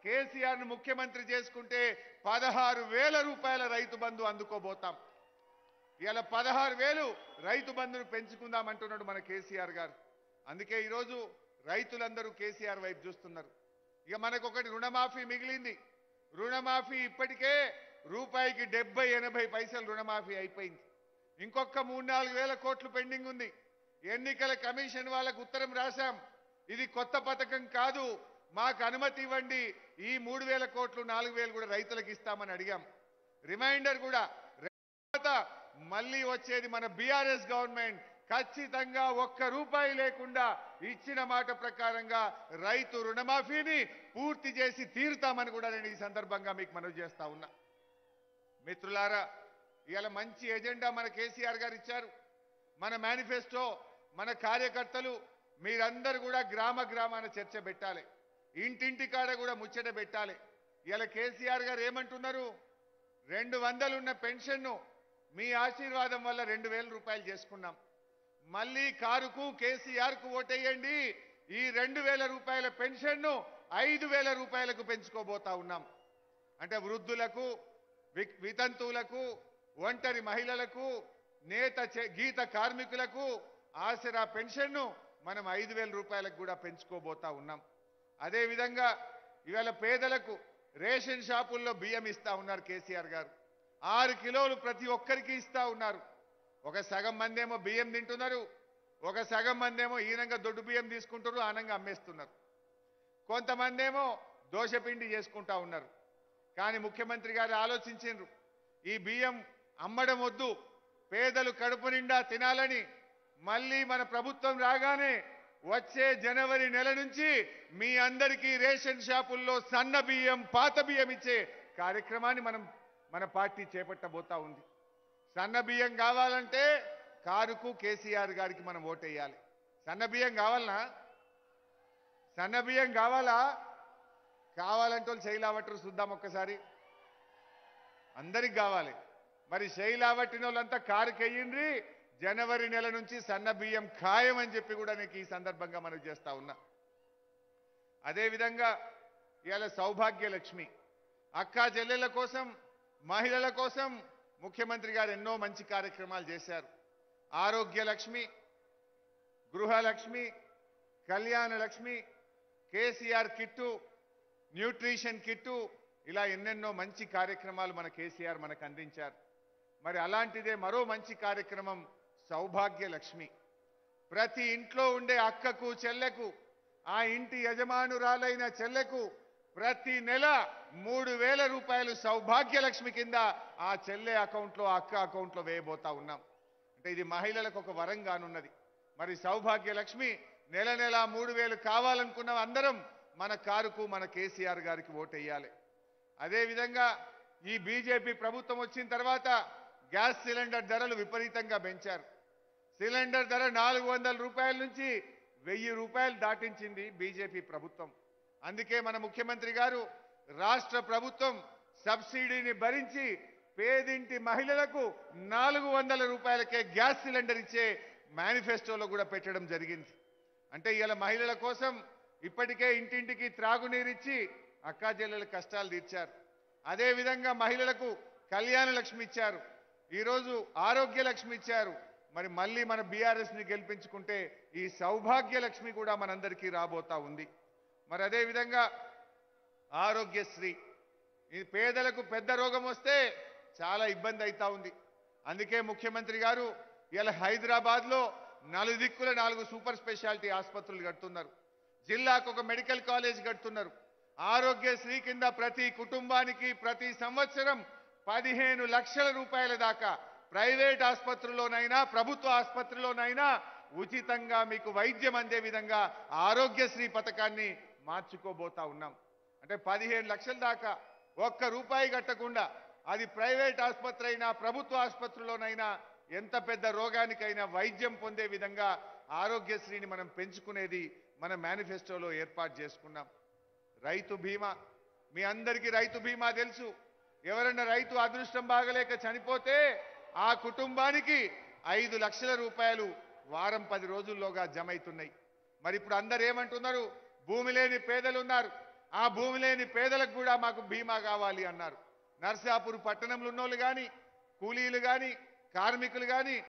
కేసీఆర్ ను ముఖ్యమంత్రి చేసుకుంటే పదహారు వేల రూపాయల రైతు బంధు అందుకోబోతాం ఇలా పదహారు వేలు రైతు బంధును పెంచుకుందాం అంటున్నాడు మన కేసీఆర్ గారు అందుకే ఈరోజు రైతులందరూ కేసీఆర్ వైపు చూస్తున్నారు ఇక మనకు ఒకటి రుణమాఫీ మిగిలింది రుణమాఫీ ఇప్పటికే రూపాయికి డెబ్బై ఎనభై పైసలు రుణమాఫీ అయిపోయింది ఇంకొక మూడు నాలుగు వేల కోట్లు పెండింగ్ ఉంది ఎన్నికల కమిషన్ వాళ్ళకు ఉత్తరం రాశాం ఇది కొత్త పథకం కాదు మాకు అనుమతి ఇవ్వండి ఈ మూడు వేల కోట్లు నాలుగు వేలు కూడా రైతులకు ఇస్తామని అడిగాం రిమైండర్ కూడా తర్వాత మళ్ళీ వచ్చేది మన బీఆర్ఎస్ గవర్నమెంట్ ఖచ్చితంగా ఒక్క రూపాయి లేకుండా ఇచ్చిన మాట ప్రకారంగా రైతు రుణమాఫీని పూర్తి చేసి తీరుతామని కూడా నేను ఈ సందర్భంగా మీకు మనవి చేస్తా ఉన్నా మిత్రులారా ఇవాళ మంచి ఎజెండా మన కేసీఆర్ గారు ఇచ్చారు మన మేనిఫెస్టో మన కార్యకర్తలు మీరందరూ కూడా గ్రామ గ్రామాన చర్చ పెట్టాలి ఇంటింటి కాడ కూడా ముచ్చట పెట్టాలి ఇలా కేసీఆర్ గారు ఏమంటున్నారు రెండు వందలున్న పెన్షన్ను మీ ఆశీర్వాదం వల్ల రెండు వేల రూపాయలు చేసుకున్నాం మళ్ళీ కారుకు కేసీఆర్ కు ఓటేయండి ఈ రెండు వేల రూపాయల పెన్షన్ను ఐదు వేల రూపాయలకు పెంచుకోబోతా ఉన్నాం అంటే వృద్ధులకు వి- వితంతువులకు ఒంటరి మహిళలకు నేత చే- గీత కార్మికులకు ఆసరా పెన్షన్ను మనం ఐదు వేల రూపాయలకు కూడా పెంచుకోబోతా ఉన్నాం అదేవిధంగా ఇవాళ పేదలకు రేషన్ షాపుల్లో బియ్యం ఇస్తా ఉన్నారు కేసీఆర్ గారు ఆరు కిలోలు ప్రతి ఒక్కరికి ఇస్తా ఉన్నారు ఒక సగం మంది ఏమో బియ్యం తింటున్నారు ఒక సగం మంది ఏమో ఈనంగా దొడ్డు బియ్యం తీసుకుంటారు ఆనంగా అమ్మేస్తున్నారు కొంతమంది ఏమో దోశపిండి చేసుకుంటా ఉన్నారు కానీ ముఖ్యమంత్రి గారు ఆలోచించిండ్రు ఈ బియ్యం అమ్మడం వద్దు పేదలు కడుపు నిండా తినాలని మళ్ళీ మన ప్రభుత్వం రాగానే వచ్చే జనవరి నెల నుంచి మీ అందరికీ రేషన్ షాపుల్లో సన్న బియ్యం పాత బియ్యం ఇచ్చే కార్యక్రమాన్ని మనం మన పార్టీ చేపట్టబోతా ఉంది సన్న బియ్యం కావాలంటే కారుకు కేసీఆర్ గారికి మనం ఓటేయాలి సన్న బియ్యం కావాలనా సన్న బియ్యం కావాలా కావాలంటే వాళ్ళు శైలావట్టరు చూద్దాం ఒక్కసారి అందరికి కావాలి మరి శైలావట్టిన వాళ్ళంతా కారుకి అయ్యిండ్రి జనవరి నెల నుంచి సన్న బియ్యం ఖాయం అని చెప్పి కూడా నీకు ఈ సందర్భంగా మనం చేస్తా ఉన్నా అదేవిధంగా ఇవాళ సౌభాగ్య లక్ష్మి అక్కా చెల్లెల కోసం మహిళల కోసం ముఖ్యమంత్రి గారు ఎన్నో మంచి కార్యక్రమాలు చేశారు ఆరోగ్య Lakshmi Gruhalakshmi Kalyana Lakshmi KCR kit nutrition kit ఇలా ఎన్నెన్నో మంచి కార్యక్రమాలు మన కేసీఆర్ మనకు అందించారు మరి అలాంటిదే మరో మంచి కార్యక్రమం సౌభాగ్య లక్ష్మి ప్రతి ఇంట్లో ఉండే అక్కకు చెల్లెకు ఆ ఇంటి యజమానురాలైన చెల్లెకు ప్రతి నెల మూడు వేల రూపాయలు సౌభాగ్య లక్ష్మి కింద ఆ చెల్లె అకౌంట్లో అక్క అకౌంట్లో వేయబోతా ఉన్నాం అంటే ఇది మహిళలకు ఒక వరం కానున్నది మరి సౌభాగ్య లక్ష్మి నెల నెల మూడు వేలు కావాలనుకున్న అందరం మన కారుకు మన కేసీఆర్ గారికి ఓటేయాలి అదేవిధంగా ఈ బీజేపీ ప్రభుత్వం వచ్చిన తర్వాత గ్యాస్ సిలిండర్ ధరలు విపరీతంగా పెంచారు సిలిండర్ ధర నాలుగు వందల రూపాయల నుంచి వెయ్యి రూపాయలు దాటించింది బీజేపీ ప్రభుత్వం అందుకే మన ముఖ్యమంత్రి గారు రాష్ట్ర ప్రభుత్వం సబ్సిడీని భరించి పేదింటి మహిళలకు నాలుగు వందల రూపాయలకే గ్యాస్ సిలిండర్ ఇచ్చే మేనిఫెస్టోలో కూడా పెట్టడం జరిగింది అంటే ఇలా మహిళల కోసం ఇప్పటికే ఇంటింటికి త్రాగునీరిచ్చి అక్కా చెల్లెల కష్టాలు తీర్చారు అదేవిధంగా మహిళలకు కళ్యాణ లక్ష్మి ఇచ్చారు ఈరోజు ఆరోగ్య లక్ష్మి ఇచ్చారు మరి మళ్ళీ మన బీఆర్ఎస్ ని గెలిపించుకుంటే ఈ సౌభాగ్య లక్ష్మి కూడా మనందరికీ రాబోతా ఉంది మరి అదేవిధంగా ఆరోగ్యశ్రీ ఈ పేదలకు పెద్ద రోగం వస్తే చాలా ఇబ్బంది అవుతా ఉంది అందుకే ముఖ్యమంత్రి గారు ఇలా హైదరాబాద్ లో నలుదిక్కుల నాలుగు సూపర్ స్పెషాలిటీ ఆసుపత్రులు కడుతున్నారు జిల్లాకు ఒక మెడికల్ కాలేజ్ కడుతున్నారు ఆరోగ్యశ్రీ కింద ప్రతి కుటుంబానికి ప్రతి సంవత్సరం పదిహేను లక్షల రూపాయల దాకా ప్రైవేట్ ఆసుపత్రుల్లోనైనా ప్రభుత్వ ఆసుపత్రిలోనైనా ఉచితంగా మీకు వైద్యం అందే విధంగా ఆరోగ్యశ్రీ పథకాన్ని మార్చుకోబోతా ఉన్నాం అంటే పదిహేను లక్షల దాకా ఒక్క రూపాయి కట్టకుండా అది ప్రైవేట్ ఆసుపత్రి అయినా ప్రభుత్వ ఆసుపత్రిలోనైనా ఎంత పెద్ద రోగానికైనా వైద్యం పొందే విధంగా ఆరోగ్యశ్రీని మనం పెంచుకునేది మన మేనిఫెస్టోలో ఏర్పాటు చేసుకున్నాం రైతు బీమా మీ అందరికీ రైతు బీమా తెలుసు ఎవరన్నా రైతు అదృష్టం బాగలేక చనిపోతే ఆ కుటుంబానికి ఐదు లక్షల రూపాయలు వారం పది రోజుల్లోగా జమ అవుతున్నాయి మరి ఇప్పుడు అందరు ఏమంటున్నారు భూమి లేని పేదలు ఉన్నారు ఆ భూమి లేని పేదలకు కూడా మాకు బీమా కావాలి అన్నారు నర్సాపూర్ పట్టణంలో ఉన్నోళ్ళు కానీ కూలీలు కానీ కార్మికులు కానీ